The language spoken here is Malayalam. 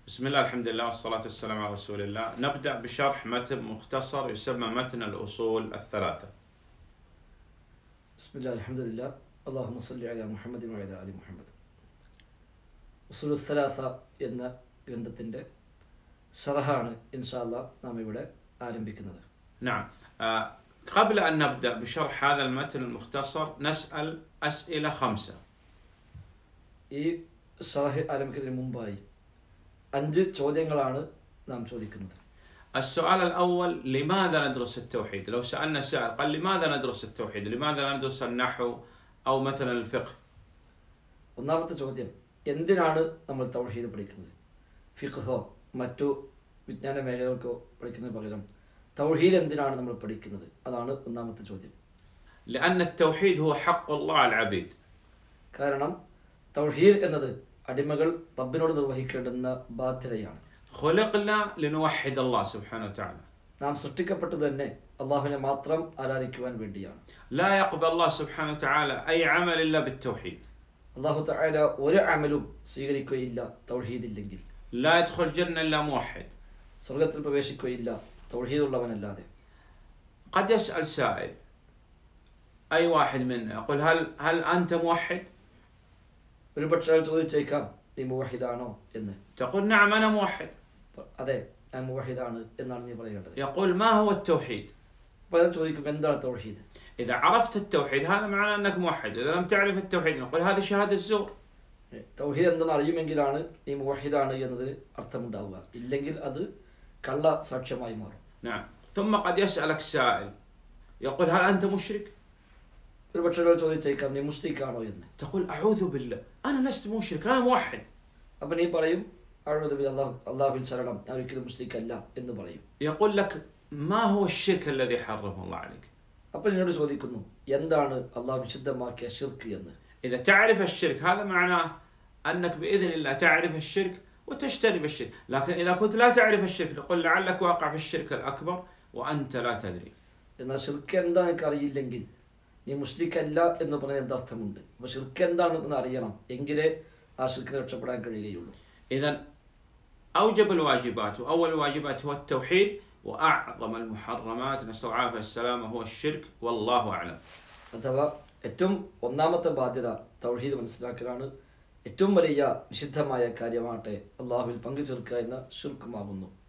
بسم الله الحمد لله والصلاة والسلام على رسول الله نبدأ بشرح متن مختصر يسمى متن الأصول الثلاثة ബിസ്മില്ലാ അൽഹംദുലില്ല അള്ളാഹു സല്ലി അല മുഹമ്മദ് വഅല അലി മുഹമ്മദ് ഉസുലു സലാസ എന്ന ഗ്രന്ഥത്തിൻ്റെ ഷറഹാണ് ഇൻഷാല്ല നാം ഇവിടെ ആരംഭിക്കുന്നത് نعم آه قبل أن نبدأ بشرح هذا المتن المختصر نسأل أسئلة خمسة ഈ ഷറഹ് ആരംഭിക്കുന്നതിന് മുമ്പായി അഞ്ച് ചോദ്യങ്ങളാണ് നാം ചോദിക്കുന്നത് السؤال الأول لماذا ندرس التوحيد؟ لو سألنا السائل قال لماذا ندرس التوحيد؟ لماذا لا ندرس النحو أو مثلا الفقه؟ ഒന്നാമത്തെ ചോദ്യം എന്തിനാണ് നമ്മൾ തൗഹീദ് പഠിക്കുന്നത് ഫിഖ്ഹോ മറ്റു വിജ്ഞാന മേഖലകൾക്കോ പഠിക്കുന്നതിന് പകരം തൗഹീദ് എന്തിനാണ് നമ്മൾ പഠിക്കുന്നത് അതാണ് ഒന്നാമത്തെ ചോദ്യം لأن التوحيد هو حق الله على العبيد കാരണം തൗഹീദ് എന്നത് അടിമകൾ റബ്ബിനോട് നിർവഹിക്കേണ്ടുന്ന ബാധ്യതയാണ് خلقنا لنوحد الله سبحانه وتعالى നാം സൃഷ്ടിക്കപ്പെട്ടത് തന്നെ അള്ളാഹുവിനെ മാത്രം ആരാധിക്കുവാൻ വേണ്ടിയാണ് لا يقبل الله سبحانه وتعالى أي عمل إلا بالتوحيد അള്ളാഹു തആല ഒരു അമലും സ്വീകരിക്കുകയില്ല തൗഹീദ് ഇല്ലെങ്കിൽ لا يدخل الجنة إلا موحد സ്വർഗത്തിൽ പ്രവേശിക്കുകയില്ല തൗഹീദ് ഉള്ളവനല്ലാതെ قد يسأل سائل أي واحد منا يقول هل هل أنت موحد؟ ഒരു പക്ഷേ അയാൾ ചോദിച്ചേക്കാം നീ മുവഹിദാണോ എന്ന് تقول نعم أنا موحد അപ്പൊ അതെ ഞാൻ മുവഹിദാണ് എന്നാണ് നീ പറയേണ്ടത് يقول ما هو التوحيد؟ അപ്പോൾ അയാൾ ചോദിക്കും എന്താണ് തൗഹീദ് إذا عرفت التوحيد هذا معناه أنك موحد إذا لم تعرف التوحيد نقول هذه شهادة الزور തൗഹീദ് എന്തെന്ന് അറിയുമെങ്കിലാണ് നീ മുവഹിദാണ് എന്നതിന് അർത്ഥമുണ്ടാവുക ഇല്ലെങ്കിൽ അത് കള്ള സാക്ഷ്യമായി മാറും نعم ثم قد يسألك سائل يقول هل أنت مشرك؟ ഒരു പക്ഷേ ഒരാൾ ചോദിച്ചേക്കാം നീ മുസ്ലിക്കാണോ എന്ന് تقول أعوذ بالله أنا لست مشرك أنا موحد അപ്പൊ നീ പറയും അഴുതു അള്ളാഹു അള്ളാഹുവിൽ ശരണം ഞാൻ ഒരിക്കലും മുസ്ലിക്കല്ല എന്ന് പറയും يقول لك ما هو الشرك الذي حرمه الله عليك؟ അപ്പൊ എന്നോട് ചോദിക്കുന്നു എന്താണ് അള്ളാഹു വിശുദ്ധമാക്കിയ ഷിർക്ക് എന്ന് إذا تعرف الشرك هذا معناه أنك بإذن الله تعرف الشرك وتجتنب الشرك لكن إذا كنت لا تعرف الشرك نقول لعلك واقع في الشرك الأكبر وأنت لا تدري എന്നാൽ ഷിർക്ക് എന്താ എനിക്ക് അറിയില്ലെങ്കിൽ നീ മുസ്ലിക്കല്ല എന്ന് പറഞ്ഞ എന്തർത്ഥമുണ്ട് അപ്പൊ ഷിർക്ക് എന്താണെന്ന് അറിയണം എങ്കിലേ ആ ഷിർക്കിന് രക്ഷപ്പെടാൻ കഴിയുകയുള്ളൂ إذا أوجب الواجبات وأول الواجبات هو التوحيد وأعظم المحرمات نسأل الله العافية والسلامة هو الشرك والله أعلم അഥവാ ഏറ്റവും ഒന്നാമത്തെ ബാധ്യത തൗഹീദ് മനസ്സിലാക്കലാണ് ഏറ്റവും വലിയ നിഷിദ്ധമായ കാര്യമാകട്ടെ അള്ളാഹുവിൽ പങ്കു ചേർക്കുക എന്ന ഷിർക്കുമാകുന്നു